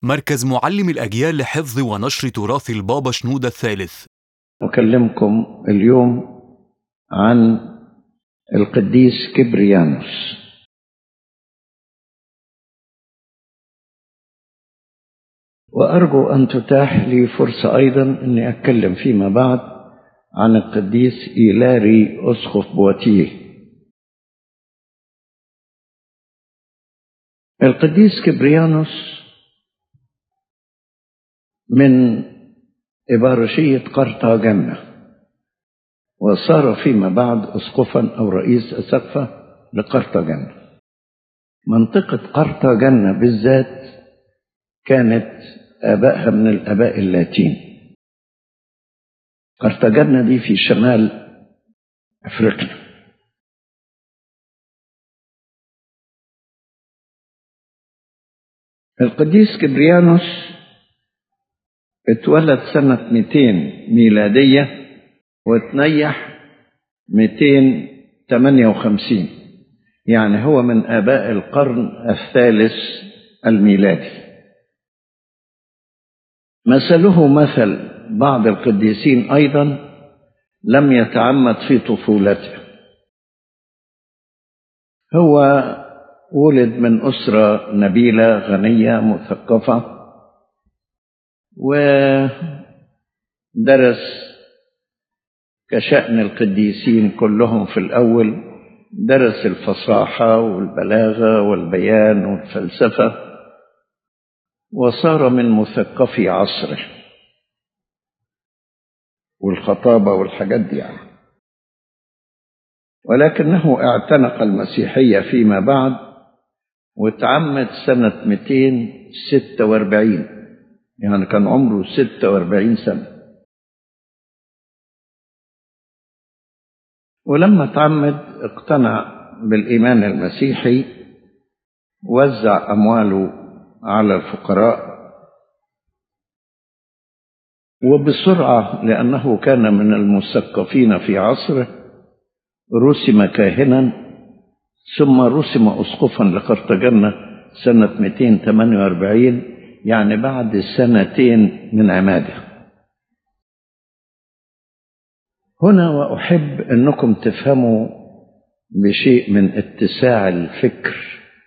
مركز معلم الأجيال لحفظ ونشر تراث البابا شنودة الثالث أكلمكم اليوم عن القديس كبريانوس وأرجو أن تتاح لي فرصة أيضا أني أتكلم فيما بعد عن القديس إيلاري أسقف بواتيه القديس كبريانوس من إبارشية قرطاجنة وصار فيما بعد أسقفا أو رئيس أسقفة لقرطاجنة منطقة قرطاجنة بالذات كانت آبائها من الآباء اللاتين قرطاجنة دي في شمال أفريقيا القديس كبريانوس اتولد سنة 200 ميلادية وتنيح 258 يعني هو من آباء القرن الثالث الميلادي مثله مثل بعض القديسين أيضا لم يتعمد في طفولته هو ولد من أسرة نبيلة غنية مثقفة ودرس كشأن القديسين كلهم في الأول درس الفصاحة والبلاغة والبيان والفلسفة وصار من مثقفي عصره والخطابة والحاجات دي يعني ولكنه اعتنق المسيحية فيما بعد وتعمد سنة 246 يعني كان عمره 46 سنة ولما تعمد اقتنع بالإيمان المسيحي وزع أمواله على الفقراء وبسرعة لأنه كان من المثقفين في عصره رسم كاهنا ثم رسم أسقفا لقرطاجنة سنة 248 يعني بعد سنتين من عماده هنا وأحب أنكم تفهموا بشيء من اتساع الفكر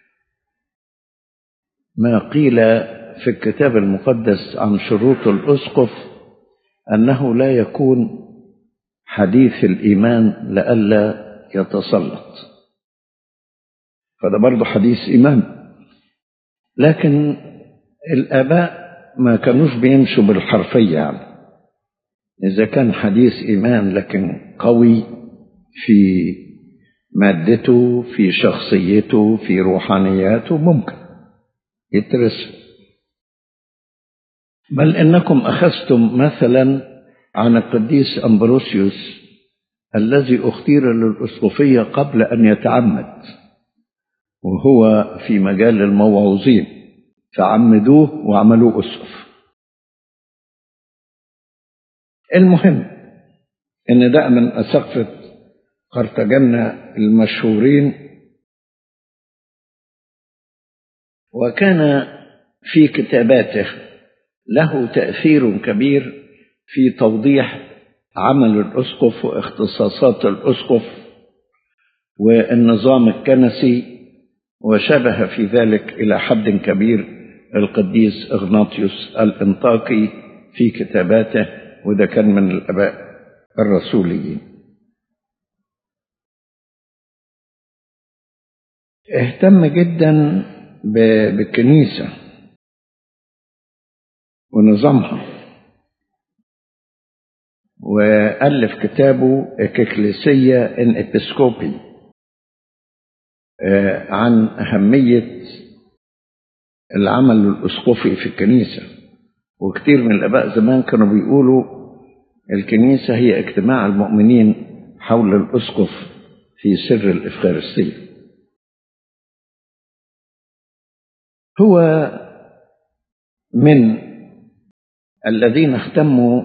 ما قيل في الكتاب المقدس عن شروط الأسقف أنه لا يكون حديث الإيمان لئلا يتسلط فده برضه حديث إيمان لكن الآباء ما كانوش بيمشوا بالحرفية يعني إذا كان حديث إيمان لكن قوي في مادته في شخصيته في روحانياته ممكن يترسم بل إنكم أخذتم مثلا عن القديس أمبروسيوس الذي اختير للأسقفية قبل أن يتعمد وهو في مجال الموعوظين فعمدوه وعملوه أسقف المهم ان ده من اسقفة قرطاجنة المشهورين وكان في كتاباته له تأثير كبير في توضيح عمل الأسقف واختصاصات الأسقف والنظام الكنسي وشبه في ذلك إلى حد كبير القديس إغناطيوس الإنطاكي في كتاباته وده كان من الآباء الرسوليين اهتم جدا بالكنيسة ونظامها وألف كتابه إكليسية إن إبسكوبي عن أهمية العمل الأسقفي في الكنيسة وكتير من الآباء زمان كانوا بيقولوا الكنيسة هي اجتماع المؤمنين حول الأسقف في سر الإفخارستية هو من الذين اهتموا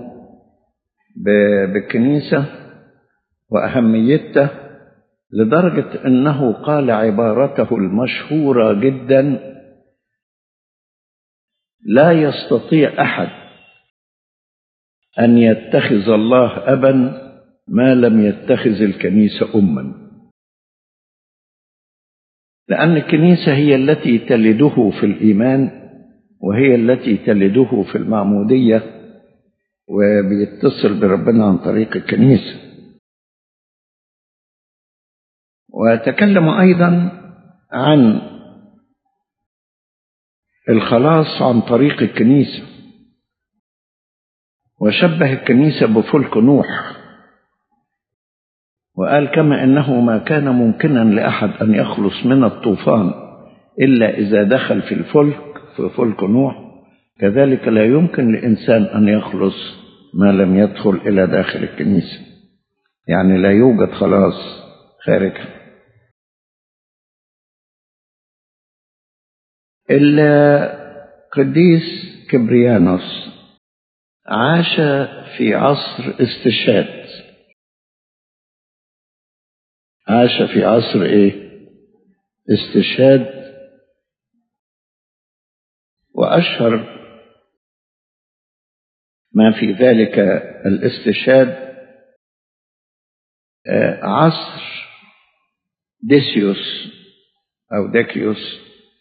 بالكنيسة وأهميتها لدرجة أنه قال عبارته المشهورة جدا لا يستطيع أحد أن يتخذ الله أبا ما لم يتخذ الكنيسة أما لأن الكنيسة هي التي تلده في الإيمان وهي التي تلده في المعمودية وبيتصل بربنا عن طريق الكنيسة وتكلم أيضا عن الخلاص عن طريق الكنيسة وشبه الكنيسة بفلك نوح وقال كما انه ما كان ممكنا لاحد ان يخلص من الطوفان الا اذا دخل في الفلك في فلك نوح كذلك لا يمكن لانسان ان يخلص ما لم يدخل الى داخل الكنيسه يعني لا يوجد خلاص خارجها القديس كبريانوس عاش في عصر استشهاد عاش في عصر ايه استشهاد واشهر ما في ذلك الاستشهاد عصر ديسيوس او ديكيوس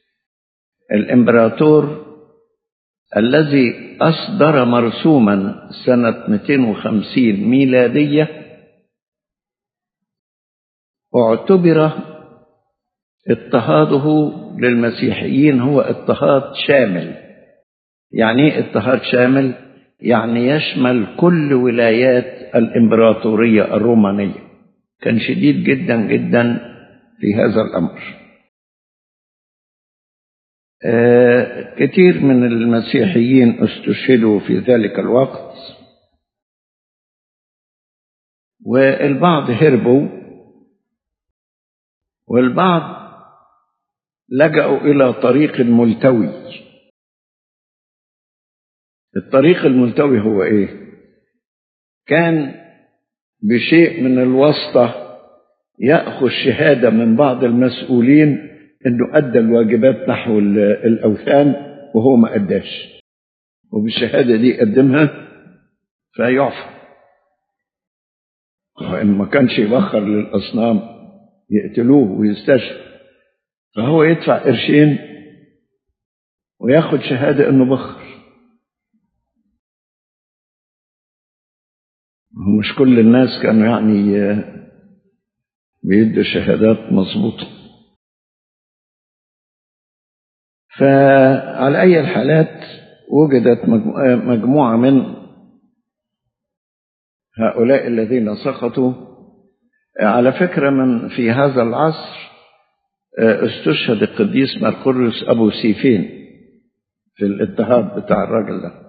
الامبراطور الذي اصدر مرسوما سنه 250 ميلاديه واعتبر اضطهاده للمسيحيين هو اضطهاد شامل يعني ايه اضطهاد شامل يعني يشمل كل ولايات الامبراطوريه الرومانيه كان شديد جدا جدا في هذا الامر آه كثير من المسيحيين استشهدوا في ذلك الوقت والبعض هربوا والبعض لجأوا إلى طريق ملتوي الطريق الملتوي هو إيه؟ كان بشيء من الواسطة يأخذ شهادة من بعض المسؤولين إنه أدى الواجبات نحو الأوثان وهو ما أداش وبالشهادة دي يقدمها فيعفى وإن ما كانش يبخر للأصنام يقتلوه ويستشهد فهو يدفع قرشين وياخد شهادة انه بخر مش كل الناس كانوا يعني بيدوا شهادات مظبوطة فعلى أي الحالات وجدت مجموعة من هؤلاء الذين سقطوا على فكرة من في هذا العصر استشهد القديس مرقريوس أبو سيفين في الاضطهاد بتاع الراجل ده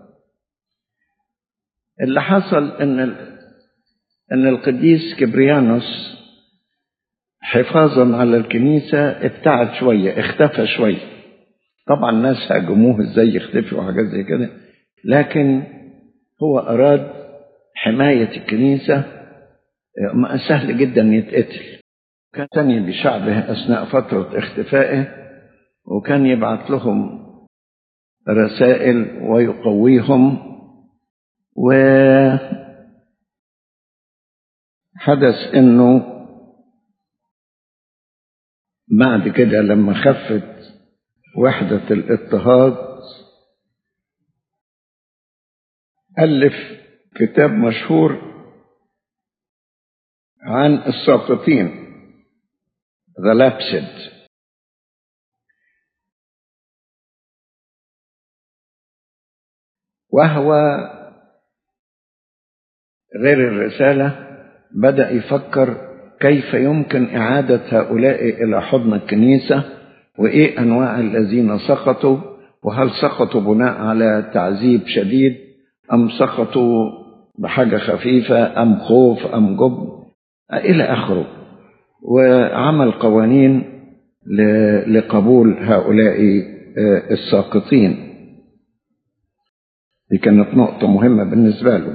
اللي حصل ان ان القديس كبريانوس حفاظا على الكنيسة ابتعد شوية اختفى شوية طبعا الناس هاجموه ازاي يختفي وحاجات زي كده لكن هو أراد حماية الكنيسة سهل جدا يتقتل كان تاني بشعبه أثناء فترة اختفائه وكان يبعث لهم رسائل ويقويهم وحدث انه بعد كده لما خفت وحدة الاضطهاد ألف كتاب مشهور عن الساقطين The Lapsed وهو غير الرسالة بدأ يفكر كيف يمكن إعادة هؤلاء إلى حضن الكنيسة وإيه أنواع الذين سقطوا وهل سقطوا بناء على تعذيب شديد أم سقطوا بحاجة خفيفة أم خوف أم جبن إلى آخره وعمل قوانين لقبول هؤلاء الساقطين دي كانت نقطة مهمة بالنسبة له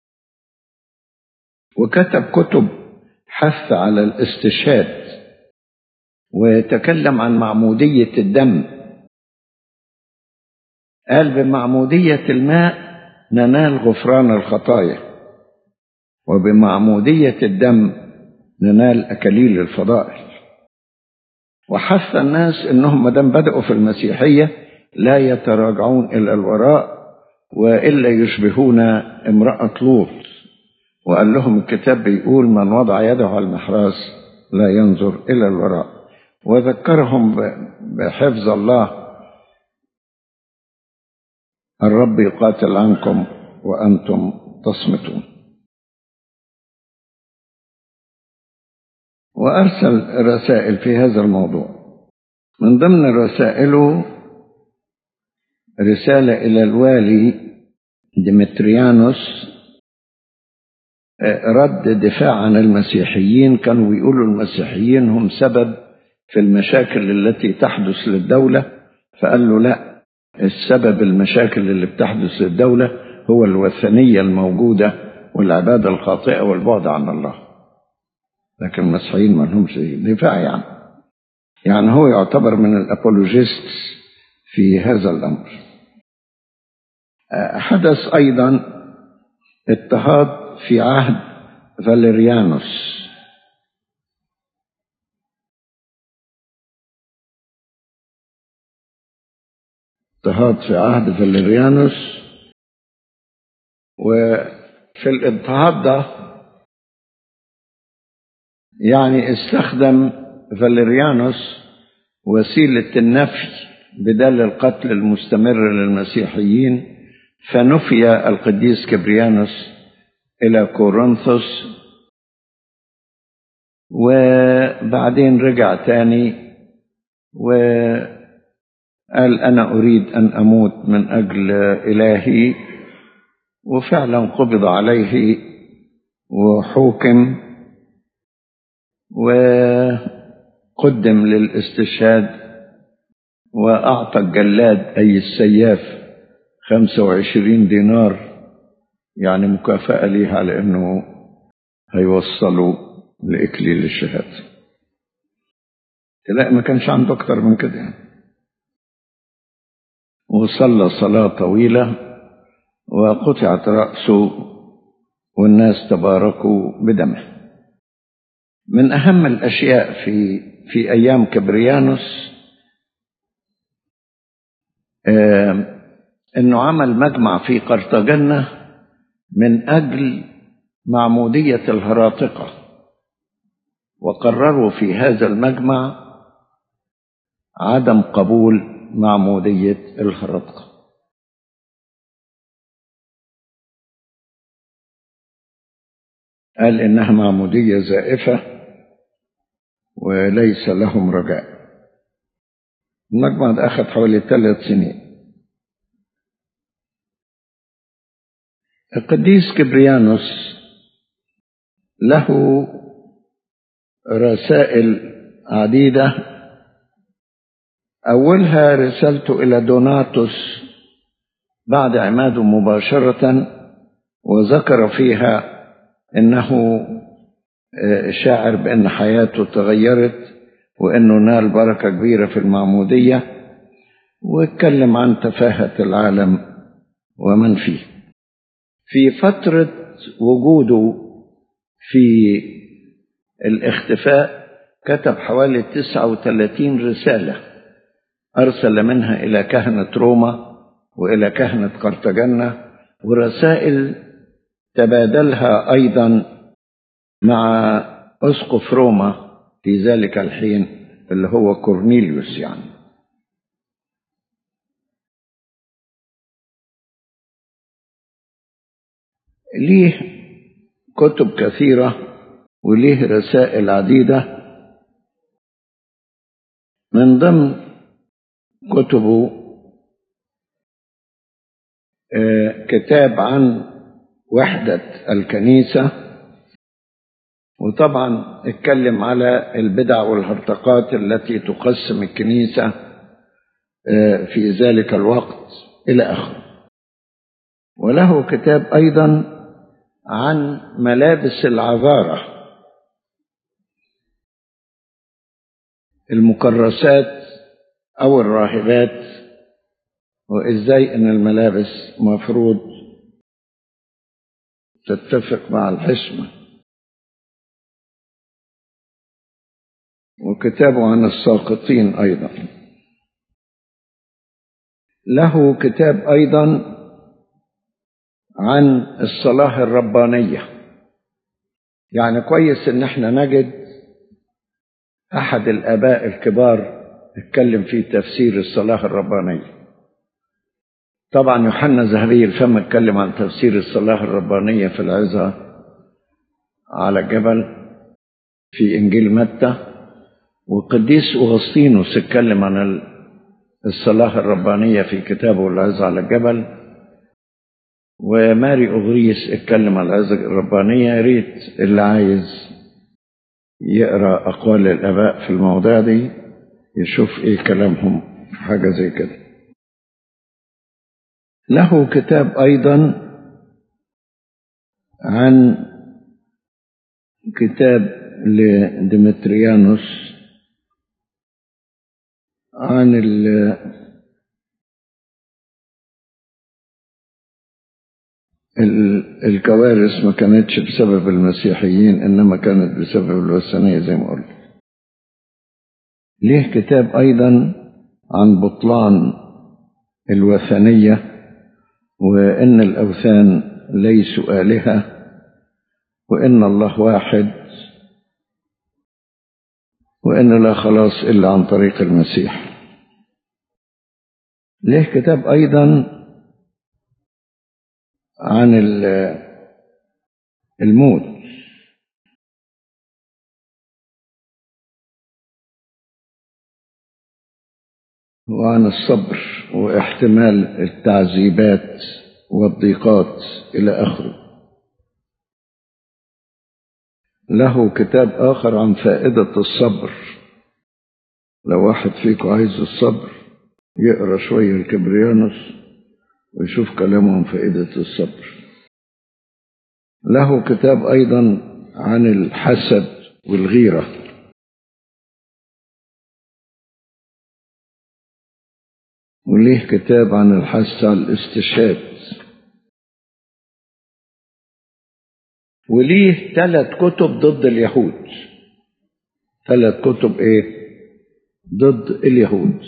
وكتب كتب حث على الاستشهاد وتكلم عن معمودية الدم قال بمعمودية الماء ننال غفران الخطايا وبمعمودية الدم ننال أكاليل الفضائل وحث الناس انهم ما دام بدأوا في المسيحية لا يتراجعون إلى الوراء وإلا يشبهون امرأة لوط وقال لهم الكتاب بيقول من وضع يده على المحراس لا ينظر إلى الوراء وذكرهم بحفظ الله الرب يقاتل عنكم وأنتم تصمتون وأرسل رسائل في هذا الموضوع من ضمن رسائله رسالة إلى الوالي ديمتريانوس رد دفاع عن المسيحيين كانوا بيقولوا المسيحيين هم سبب في المشاكل التي تحدث للدولة فقال له لا السبب المشاكل اللي بتحدث للدولة هو الوثنية الموجودة والعبادة الخاطئة والبعد عن الله لكن المسيحيين ما لهمش دفاع يعني يعني هو يعتبر من الأبولوجيست في هذا الأمر حدث أيضا اضطهاد في عهد فاليريانوس اضطهاد في عهد فاليريانوس وفي الاضطهاد ده يعني استخدم فاليريانوس وسيلة النفي بدل القتل المستمر للمسيحيين فنفي القديس كبريانوس إلى كورنثوس وبعدين رجع تاني وقال أنا أريد أن أموت من أجل إلهي وفعلا قبض عليه وحوكم وقدم للاستشهاد وأعطى الجلاد أي السياف خمسة وعشرين دينار يعني مكافأة ليه على أنه هيوصلوا لإكليل الشهادة لا ما كانش عنده أكتر من كده يعني. وصلى صلاة طويلة وقطعت رأسه والناس تباركوا بدمه من أهم الأشياء في في أيام كبريانوس آه أنه عمل مجمع في قرطاجنة من أجل معمودية الهراطقة وقرروا في هذا المجمع عدم قبول معمودية الهراطقة قال إنها معمودية زائفة وليس لهم رجاء المجمع ده أخذ حوالي ثلاث سنين القديس كبريانوس له رسائل عديدة أولها رسالته إلى دوناتوس بعد عماده مباشرة وذكر فيها أنه شاعر بأن حياته تغيرت وأنه نال بركة كبيرة في المعمودية واتكلم عن تفاهة العالم ومن فيه في فترة وجوده في الاختفاء كتب حوالي 39 رسالة أرسل منها إلى كهنة روما وإلى كهنة قرطاجنة ورسائل تبادلها أيضا مع أسقف روما في ذلك الحين اللي هو كورنيليوس يعني ليه كتب كثيرة وليه رسائل عديدة من ضمن كتبه كتاب عن وحدة الكنيسة وطبعا اتكلم على البدع والهرطقات التي تقسم الكنيسة في ذلك الوقت إلى آخره وله كتاب أيضا عن ملابس العذارة المكرسات أو الراهبات وإزاي إن الملابس مفروض تتفق مع الحشمة وكتابه عن الساقطين أيضا له كتاب أيضا عن الصلاة الربانية يعني كويس إن احنا نجد أحد الآباء الكبار اتكلم في تفسير الصلاة الربانية طبعا يوحنا زهري الفم اتكلم عن تفسير الصلاة الربانية في العظة على الجبل في إنجيل متى وقديس أغسطينوس اتكلم عن الصلاة الربانية في كتابه العظة على الجبل وماري أغريس اتكلم عن العظة الربانية يا ريت اللي عايز يقرأ أقوال الآباء في الموضوع دي يشوف إيه كلامهم في حاجة زي كده له كتاب أيضا عن كتاب لديمتريانوس عن ال الكوارث ما كانتش بسبب المسيحيين إنما كانت بسبب الوثنية زي ما قلت ليه كتاب أيضا عن بطلان الوثنية وإن الأوثان ليسوا آلهة وإن الله واحد وإن لا خلاص إلا عن طريق المسيح ليه كتاب أيضا عن الموت وعن الصبر واحتمال التعذيبات والضيقات إلى آخره له كتاب آخر عن فائدة الصبر لو واحد فيكم عايز الصبر يقرأ شوية الكبريانوس ويشوف كلامه عن فائدة الصبر له كتاب أيضا عن الحسد والغيرة وليه كتاب عن الحث على الاستشهاد وليه ثلاث كتب ضد اليهود ثلاث كتب ايه ضد اليهود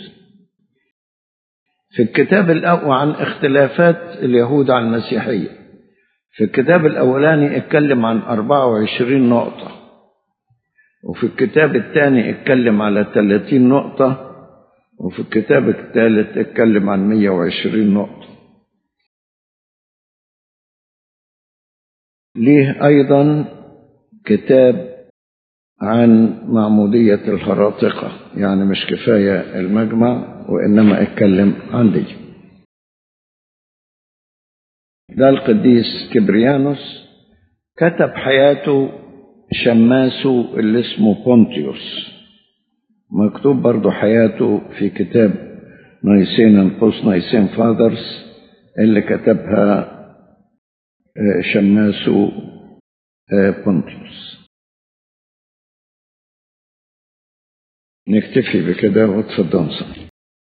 في الكتاب الأول عن اختلافات اليهود عن المسيحية في الكتاب الأولاني اتكلم عن 24 نقطة وفي الكتاب الثاني اتكلم على 30 نقطة وفي الكتاب الثالث اتكلم عن 120 نقطة ليه أيضا كتاب عن معمودية الهراطقة يعني مش كفاية المجمع وإنما اتكلم عن دي ده القديس كبريانوس كتب حياته شماسه اللي اسمه بونتيوس مكتوب برضو حياته في كتاب نايسين انقص نايسين فاذرز اللي كتبها شماسه بونتيوس نكتفي بكده وتفضل